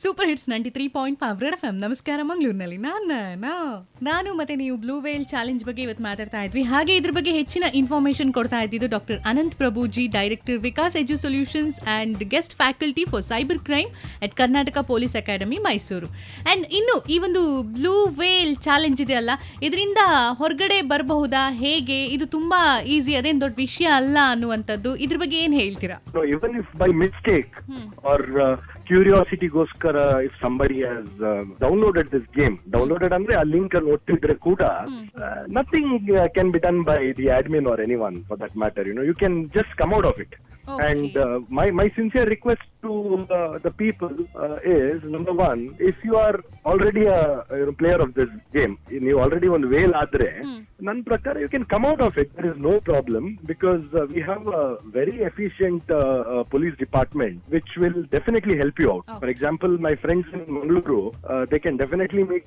Super hits ninety three point five red F M ನಮಸ್ಕಾರ ಮಂಗಳೂರಿನಲ್ಲಿ ನಾನು ನಾನು ಮತ್ತೆ ನೀವು ಬ್ಲೂ ವೇಲ್ ಚಾಲೆಂಜ್ ಬಗ್ಗೆ ಇವತ್ತು ಮಾತಾಡ್ತಾ ಇದ್ವಿ ಹಾಗೆ ಇದ್ರ ಬಗ್ಗೆ ಹೆಚ್ಚಿನ ಇನ್ಫಾರ್ಮೇಶನ್ ಕೊಡ್ತಾ ಇದ್ದಿದ್ದು doctor Anant Prabhu ji director Vikas edu solutions and guest faculty for cyber crime at Karnataka police academy Mysuru and ಇನ್ನು ಈ ಒಂದು ಬ್ಲೂ ವೇಲ್ ಚಾಲೆಂಜ್ ಇದೆಯಲ್ಲ ಇದರಿಂದ ಹೊರಗಡೆ ಬರಬಹುದಾ ಹೇಗೆ ಇದು ತುಂಬಾ ಈಸಿ ಅದೇನು ದೊಡ್ಡ ವಿಷಯ ಅಲ್ಲ ಅನ್ನುವಂಥದ್ದು ಇದ್ರ ಬಗ್ಗೆ ಏನು ಹೇಳ್ತೀರಾ No, even if by mistake or uh, curiosity goskara, if somebody has uh, downloaded this game, downloaded ಅಂದ್ರೆ ಆ ಲಿಂಕ್ ಅನ್ನು ಒತ್ತಿದ್ರೆ ಕೂಡ nothing can be done by the admin or anyone for that matter. You know, you can just come out of it. Okay. And uh, my my sincere request to uh, the people uh, is number one, if you are already a you know, player of this game, ನೀವು already ಒಂದು ವೇಲ್ ಆದ್ರೆ ನನ್ನ ಪ್ರಕಾರ you can come out of it there is no problem because we have a very efficient police department which will definitely help you out for example my friends in Mangaluru they can definitely make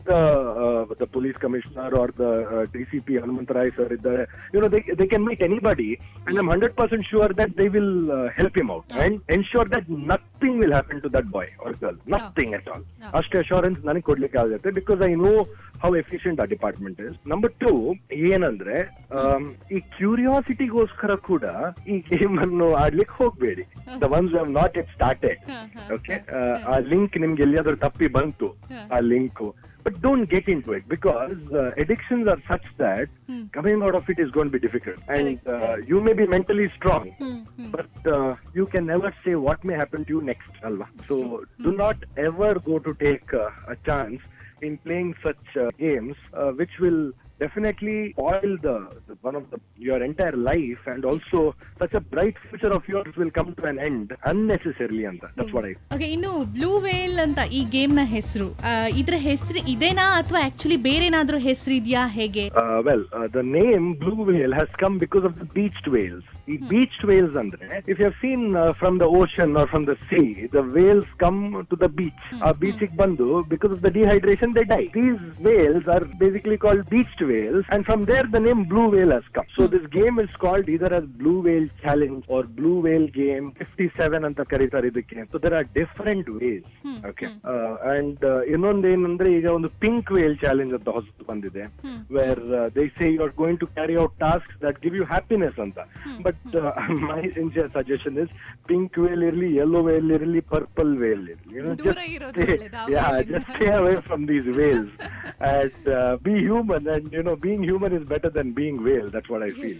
the police commissioner are the D C P Hanumantharay sir ಇದ್ದಾರೆ you know they can make anybody and I'm hundred percent sure that they will help him out and ensure that nothing will happen to that boy or girl nothing at all Yeah. ಅಷ್ಟು assurance ನನಗೆ ಕೊಡ್ಲಿಕ್ಕೆ ಆಗುತ್ತೆ because I know how efficient ಆ department is number two ಏನಂದ್ರೆ ಆಮ್, ಈ ಕ್ಯೂರಿಯಾಸಿಟಿಗೋಸ್ಕರ ಕೂಡ ಈ ಗೇಮ್ ಅನ್ನು ಆಡ್ಲಿಕ್ಕೆ ಹೋಗ್ಬೇಡಿ the ones have not it started okay ಆ ಲಿಂಕ್ ನಿಮ್ಗೆ ಎಲ್ಲಿಯಾದ್ರೂ ತಪ್ಪಿ ಬಂತು ಆ link but don't get in to it because addictions are such that coming out of it is gonna be difficult and you may be mentally strong but uh, you can never say what may happen to you next, Alva. So do not ever go to take uh, a chance in playing such uh, games, uh, which will definitely spoil the, the one of the your entire life and also such a bright future of yours will come to an end unnecessarily anta that's what i okay ಇನ್ನು blue whale ಅಂತ ಈ game ನ ಹೆಸರು ಇದ್ರ ಹೆಸರು ಇದೇನಾ ಅಥವಾ actually ಬೇರೆ ಏನಾದ್ರೂ ಹೆಸರು ಇದೆಯಾ ಹೇಗೆ uh, well uh, the name blue whale has come because of the beached whales ಈ beached whales andre if you have seen uh, from the ocean or from the sea the whales come to the beach ಆ beach ಗೆ ಬಂದು because of the dehydration they die these whales are basically called beached whales and from there the name blue whale has come so this game is called either as blue whale challenge or blue whale game 57 ಅಂತ ಕರೀತಾರೆ ಇದಕ್ಕೆ so there are different ways okay uh, and uh, ಇನ್ನೊಂದು ಏನಂದ್ರೆ ಈಗ ಒಂದು pink veil challenge ಅಂತ ಹೊಸದು ಬಂದಿದೆ where they say you are going to carry out task that give you happiness ಅಂತ but my sincere suggestion is pink whale ಇರಲಿ yellow whale ಇರಲಿ ಪರ್ಪಲ್ ವೇಲ್ ಇರಲಿ ದೂರ ಇರೋದು ಒಳ್ಳೇದು, ಆ ಯಾ whale ಇಂದ. Just stay away from these whales and be human and you know being human is better than being whale that's what I feel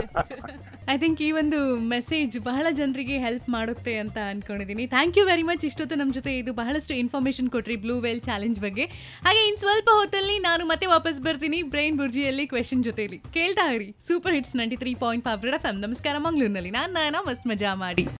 I think ಈ ಒಂದು ಮೆಸೇಜ್ ಬಹಳ ಜನರಿಗೆ ಹೆಲ್ಪ್ ಮಾಡುತ್ತೆ ಅಂತ ಅನ್ಕೊಂಡಿದ್ದೀನಿ ಥ್ಯಾಂಕ್ ಯು ವೆರಿ ಮಚ್ ಇಷ್ಟೊತ್ತು ನಮ್ಮ ಜೊತೆ ಇದು ಬಹಳಷ್ಟು ಇನ್ಫಾರ್ಮೇಶನ್ ಕೊಟ್ರಿ ಬ್ಲೂ ವೇಲ್ ಚಾಲೆಂಜ್ ಬಗ್ಗೆ ಹಾಗೆ ಇನ್ನು ಸ್ವಲ್ಪ ಹೊತ್ತಲ್ಲಿ ನಾನು ಮತ್ತೆ ವಾಪಸ್ ಬರ್ತೀನಿ ಬ್ರೈನ್ ಬುರ್ಜಿಯಲ್ಲಿ ಕ್ವೆಶನ್ ಜೊತೆಲಿ ಕೇಳ್ತಾ ಇರಿ super hits ninety three point five red F M ನಮಸ್ಕಾರ ಮಂಗಳೂರಿನಲ್ಲಿ ನಾನು ನಾನ ಮಸ್ತ್ ಮಜಾ ಮಾಡಿ